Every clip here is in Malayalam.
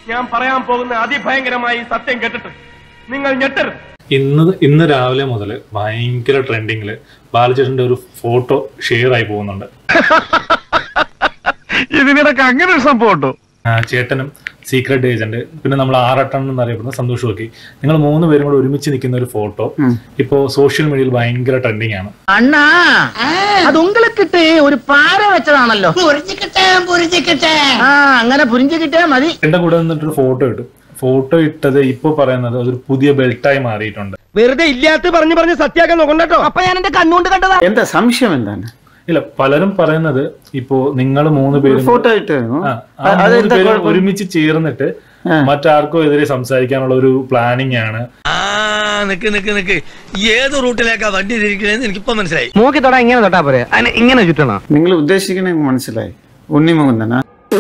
ഞാൻ പറയാൻ പോകുന്ന അതിഭയങ്കരമായി സത്യം കേട്ടിട്ട് നിങ്ങൾ ഞെട്ടരുത് ഇന്ന് ഇന്ന് രാവിലെ മുതൽ ഭയങ്കര ട്രെൻഡിങ്ങിൽ ബാലചേട്ടന്റെ ഒരു ഫോട്ടോ ഷെയർ ആയി പോകുന്നുണ്ട് ഇതിനിടക്ക് അങ്ങനെ ഒരു സംഭവം ഉണ്ടോ ആ, ചേട്ടനും സീക്രട്ട് ഏജന്റ് പിന്നെ നമ്മൾ ആറട്ടൺ എന്നറിയപ്പെടുന്ന സന്തോഷ് വക്കി നിങ്ങൾ മൂന്ന് പേരും കൂടെ ഒരുമിച്ച് നിൽക്കുന്ന ഒരു ഫോട്ടോ ഇപ്പോ സോഷ്യൽ മീഡിയയിൽ ഭയങ്കര ട്രെൻഡിങ് ആണ് அண்ணா அது உங்களுக்கிட்ட ஒரு பாறை வச்சதாണല്ലോ புரிஞ்சுக்கிட்டேன் புரிஞ்சுக்கிட்டேன் ആ അങ്ങനെ പുരിഞ്ചുകിട്ടേ മതി എന്റെ കൂടെ നിന്നിട്ടൊരു ഫോട്ടോ ഇട്ടു ഫോട്ടോ ഇട്ടത് ഇപ്പൊ പറയുന്നത് അതൊരു പുതിയ ബെൽറ്റായി മാറിയിട്ടുണ്ട് വെറുതെ ഇല്ലാത്ത പറഞ്ഞു പറഞ്ഞ് സത്യാക്കാൻ നോക്കണ്ടോ അപ്പൊ ഞാൻ എന്റെ കണ്ണുകൊണ്ട് കണ്ടതാ എന്താ സംശയം എന്താണ് ഇല്ല പലരും പറയുന്നത് ഇപ്പോ നിങ്ങൾ മൂന്ന് പേരും ഫോട്ടോ ഇട്ട് ആ, ആ മൂന്ന് പേരും ഒരുമിച്ച് ചേർന്നിട്ട് മറ്റാർക്കോ എതിരെ സംസാരിക്കാനുള്ള ഒരു പ്ലാനിങ് ആണ് ആ നിക്ക് നിക്ക് നിക്ക് ഏത് റൂട്ടിലേക്കാ വണ്ടി തിരിക്കണേന്ന് എനിക്കിപ്പോ മനസ്സിലായി മൂക്കി തൊടാ ഇങ്ങനെ തൊട്ടാ പോരെ അതിന് ഇങ്ങനെ ചുറ്റണോ നിങ്ങൾ ഉദ്ദേശിക്കുന്ന എനിക്ക് മനസ്സിലായി ഉണ്ണിമുകുന്ദനാ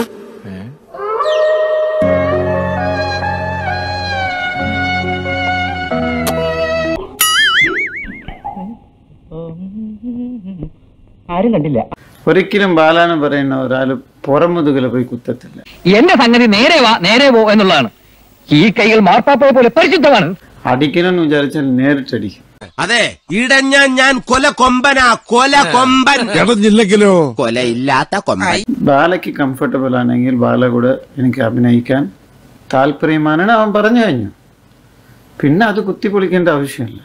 ആരും കണ്ടില്ല ഒരിക്കലും ബാലാന്ന് പറയുന്ന ഒരാള് പുറമുതുകല പോയി കുത്തത്തില്ല എന്റെ സംഗതി നേരെ വാ നേരെ പോ എന്നുള്ളതാണ് ഈ കൈകൾ മാർപ്പാപ്പയെ പോലെ പരിശുദ്ധമാണ് അടിക്കണമെന്ന് വിചാരിച്ചാൽ നേരിട്ടടിക്കും അതെ ഇടഞ്ഞ ഞാൻ കൊല കൊമ്പനാ കൊല കൊമ്പൻ ഇടഞ്ഞില്ലെങ്കിലോ കൊലയില്ലാത്ത കൊമ്പൻ ബാലയ്ക്ക് കംഫർട്ടബിൾ ആണെങ്കിൽ ബാല കൂടെ എനിക്ക് അഭിനയിക്കാൻ താല്പര്യമാണെന്ന് അവൻ പറഞ്ഞു കഴിഞ്ഞു പിന്നെ അത് കുത്തിപ്പൊളിക്കേണ്ട ആവശ്യമില്ല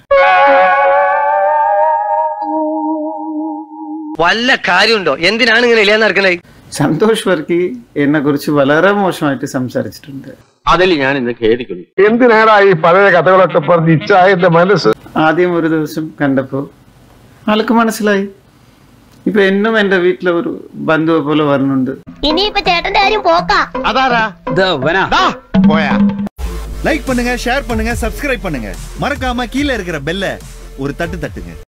വല്ല കാര്യമുണ്ടോ എന്തിനാണ് ഇങ്ങനെ ഇല്ലാന്ന് നടക്കണേ സന്തോഷ് വർക്കി എന്നെ കുറിച്ച് വളരെ മോശമായിട്ട് സംസാരിച്ചിട്ടുണ്ട് അതിൽ ഞാൻ ഇന്ന് ഖേദിക്കുന്നു എന്തിനാടാ ഈ പഴയ കഥകളൊക്കെ പറഞ്ഞ് ഇച്ചായന്റെ മനസ്സ് ആദ്യം ഒരു ദിവസം കണ്ടപ്പോൾ ആൾക്ക് മനസ്സിലായി ഇപ്പൊ എന്നും എന്റെ വീട്ടിലെ ഒരു ബന്ധുവെ പോലെ വരുന്നുണ്ട് ഇനിയിപ്പൊ ചേട്ടന്റെ കാര്യം പോക്കാ പോയാ லைக் பண்ணுங்க ஷேர் பண்ணுங்க சப்ஸ்கிரைப் பண்ணுங்க மறக்காம கீழே இருக்கிற பெல்ல ஒரு தட்டு தட்டுங்க